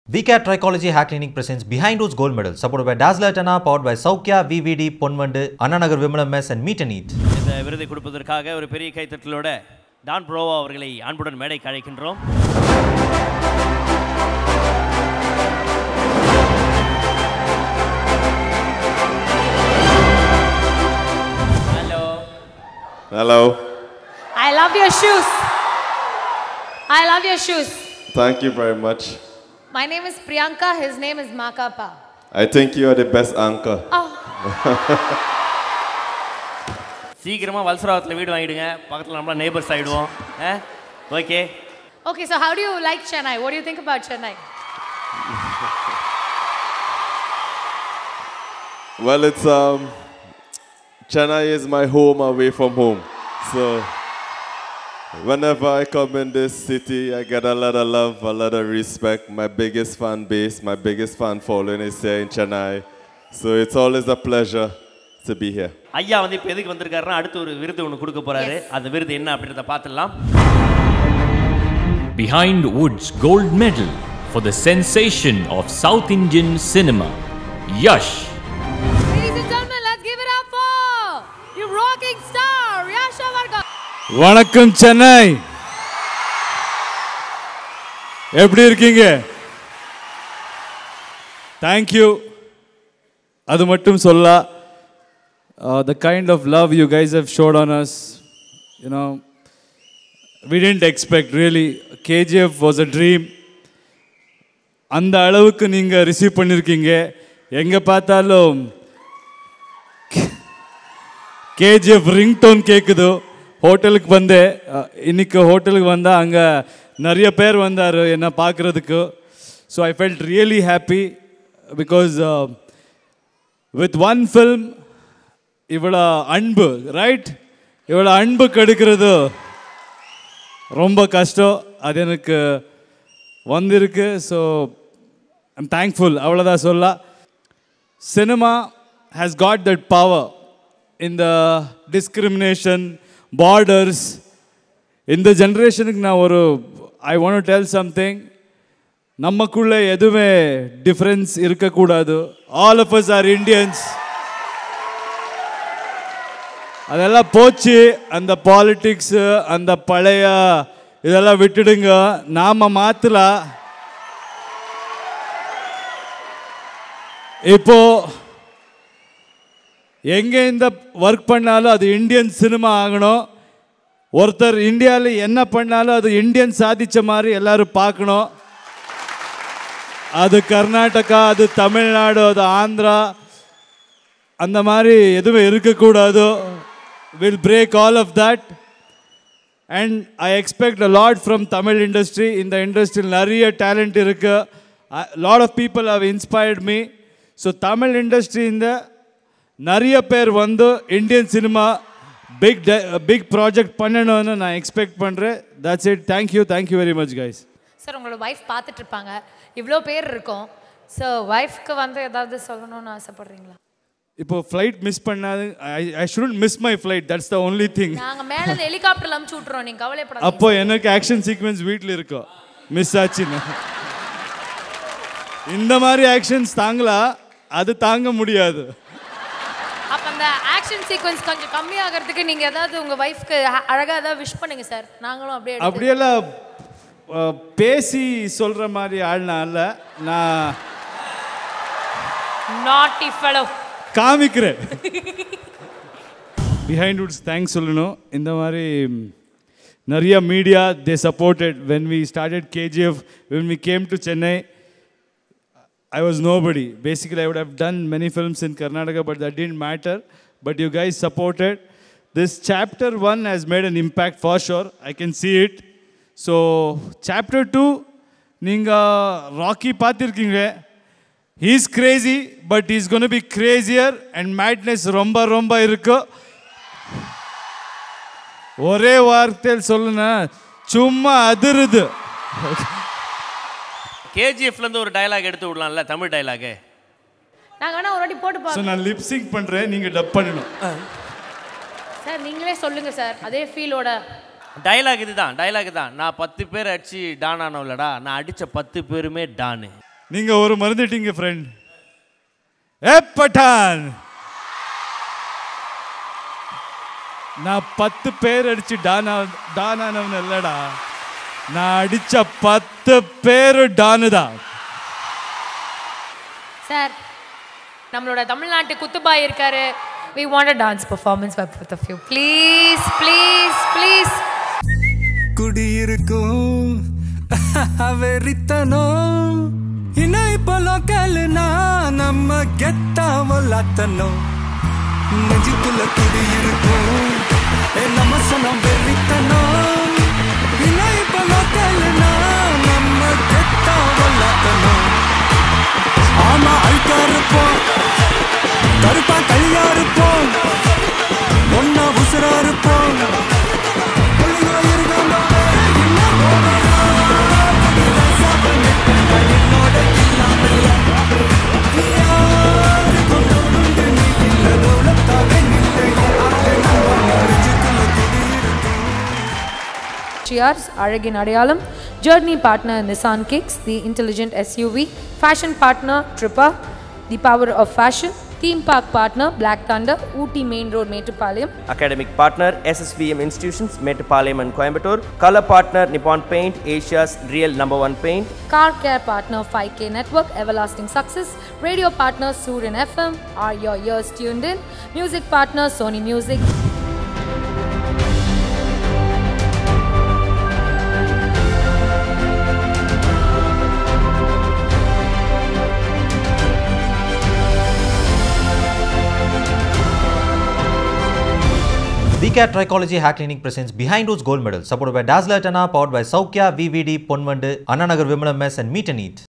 VCAT Trichology Hair Clinic presents Behind Woods Gold Medal, supported by Dazzler Tana, powered by Saukya, VVD, Ponvandu, Annanagar Vimalam Mess, and Meet and Eat. இந்த விருதை கொடுப்பதற்காக ஒரு பெரிய கைத்தட்டலோட Don ப்ரோவா அவர்களை அன்புடன் மேடைக்கு அழைக்கின்றோம் hello Hello. I love your shoes. I love your shoes. Thank you very much. My name is Priyanka. His name is Makapa. I think you are the best anchor. Oh, சீக்கிரமாக வல்சராவத்தில் வீடு வாங்கிடுங்க பக்கத்தில் நம்மள neighbours ஆகிடுவோம் okay okay. So how do you like Chennai? What do you think about Chennai? Well, it's um, Chennai is my home away from home. So whenever I come in this city, I get a lot of love, a lot of respect. My biggest fan base, my biggest fan following is here in Chennai. So it's always a pleasure to be here. ஐயா வந்து இப்போ எதுக்கு வந்திருக்காருன்னா அடுத்து ஒரு விருது ஒன்று கொடுக்க போறாரு Yes. அந்த விருது என்ன அப்படின்றத பார்த்துடலாம் Behind Woods Gold Medal for the sensation of South Indian cinema. Yash. Ladies and gentlemen, let's give it up for you rocking star Yasha Varga. வணக்கம் சென்னை எப்படி இருக்கீங்க தேங்க்யூ அது மட்டும் சொல்ல the kind of love you guys have showered on us you know we didn't expect really KGF was a dream அந்த அளவுக்கு நீங்கள் receive பண்ணியிருக்கீங்க எங்கே பார்த்தாலும் கேஜிஎஃப் ரிங்டோன் கேட்குது ஹோட்டலுக்கு வந்தேன் அஹ், இன்னைக்கு ஹோட்டலுக்கு வந்தால் அங்கே நிறைய பேர் வந்தார் என்ன பார்க்குறதுக்கு so I felt really happy because with one film இவ்வளோ அன்பு ரைட் இவ்வளோ அன்பு கெடுக்கிறது ரொம்ப கஷ்டம் அது எனக்கு வந்திருக்கு ஸோ ஐம் தேங்க்ஃபுல் அவ்வளோதான் சொல்ல cinema has got that power in the discrimination borders இந்த ஜென்ரேஷனுக்கு நான் ஒரு ஐ வாண்ட் டெல் சம்திங் நமக்குள்ளே எதுவுமே டிஃப்ரென்ஸ் இருக்கக்கூடாது all of us are Indians அதெல்லாம் போச்சு அந்த பாலிட்டிக்ஸு அந்த பழைய இதெல்லாம் விட்டுடுங்க நாம் மாற்றலாம் இப்போ எங்கே இந்த ஒர்க் பண்ணாலும் அது இந்தியன் சினிமா ஆகணும் ஒருத்தர் இந்தியாவில் என்ன பண்ணாலும் அது இந்தியன் சாதிச்ச மாதிரி எல்லாரும் பார்க்கணும் அது கர்நாடகா அது தமிழ்நாடு அது ஆந்திரா அந்த மாதிரி எதுவும் இருக்கக்கூடாது will break all of that and I expect a lot from Tamil industry இந்த இண்டஸ்ட்ரியில் நிறைய டேலண்ட் இருக்கு lot of people have inspired me so Tamil இண்டஸ்ட்ரிಯಿಂದ நிறைய பேர் வந்து Indian cinema big big project பண்ணணும்னு நான் எக்ஸ்பெக்ட் பண்ணுறேன் that's it thank you thank you very much guys sir உங்களோட ஒய்ஃப் பார்த்துட்டு இருப்பாங்க இவ்வளோ பேர் இருக்கோம் ஸோ ஒய்ஃப்க்கு வந்து ஏதாவது சொல்லணும்னு ஆசைப்படுறீங்களா இப்போ ஃப்ளைட் மிஸ் பண்ணாது I I should miss my flight that's the only thing நாங்க மேல இருந்து ஹெலிகாப்டர்ல அமுச்சு விட்டுறோம் நீங்க கவலைப்படாதீங்க அப்போ எனக்கு ஆக்ஷன் சீக்வன்ஸ் வீட்டில் இருக்கும் மிஸ் ஆச்சுன்னு இந்த மாதிரி ஆக்ஷன்ஸ் தாங்கலாம் அது தாங்க முடியாது அப்ப அந்த ஆக்ஷன் சீக்வன்ஸ் கொஞ்சம் கம்மியாகிறதுக்கு நீங்க ஏதாவது உங்க ஒய்ஃப்க்கு அழகா ஏதாவது விஷ் பண்ணுங்க சார் நாங்களும் அப்படியே எடுத்து- அப்படியெல்லாம் அஹ், பேசி சொல்கிற மாதிரி ஆள் நான் அல்ல நான் naughty fellow காமிக்கிறேன் பிஹைண்ட் வுட்ஸ் தேங்க்ஸ் சொல்லணும் இந்த மாதிரி ம், நிறைய media they supported when we started KGF when we came to Chennai I was nobody. Basically, I would have done many films in Karnataka, but that didn't matter. But you guys supported. This chapter one has made an impact for sure. I can see it. So, chapter two, நீங்க Rocky பார்த்துருக்கீங்க he's crazy but is gonna be crazier and madness ரொம்ப ரொம்ப இருக்கு ஒரே வார்த்தையில் சொல்லுனா சும்மா அதிருது கேஜிஎஃப்லேருந்து ஒரு dialogue எடுத்து விடலாம்ல தமிழ் டயலாகு நாங்க வேணா ஒரு வாட்டி போட்டு ஸோ பார்க்கணும் நான் லிப்சிங் பண்ணுறேன் நீங்கள் டப் பண்ணணும் சார் நீங்களே சொல்லுங்க சார் அதே ஃபீலோட டயலாக் இதுதான் டயலாக் தான் நான் பத்து பேர் அடிச்சு டான் ஆனோம்லடா நான் அடித்த பத்து பேருமே டானு நீங்க ஒரு மறந்துட்டீங்க ஃப்ரெண்ட் ஏ பட்டான் நான் பத்து பேர் அடிச்சு டானா டானானவன் இல்லடா நான் அடிச்ச பத்து பேரு டானு தான் சார் நம்மளோட தமிழ்நாட்டு குத்துபாய் இருக்காரு we want a dance performance by both of you please please please குடியிருக்கும் வெறித்தனம் இன்னும் இப்போ லோக்கல்னா நம்ம கெத்தாவும் லாத்தனும் நெஞ்சுக்குள்ள குடியிருக்கும் ஏ நம்ம சொன்ன வெறித்தனம் இன்னும் இப்போ லோக்கல்னா நம்ம கெத்தாவும் லாத்தனும் ஆமா அழுக்கா இருப்போம் கருப்பா கையா இருப்போம் ஒன்னா உசுரா இருப்போம் புள்ளிங்க இருக்காம Cheers, அழகின் அடையாளம் journey partner Nissan Kicks, the intelligent SUV, fashion partner Tripper, the power of fashion, theme park partner Black Thunder, Ooty Main Road, Metupalayam, Academic partner SSVM Institutions, Metropolitan and Coimbatore. Color partner Nippon Paint, Asia's real number one paint. car care partner 5K Network, Everlasting Success, radio partner Surin FM, are your ears tuned in, music partner Sony Music, DCAT Trichology Hair Clinic presents Behind Roots Gold Medal, supported by Dazzler Tana, powered by Saukya, VVD, Ponvandu, Anna Nagar Vimala Mess, and Meet and Eat.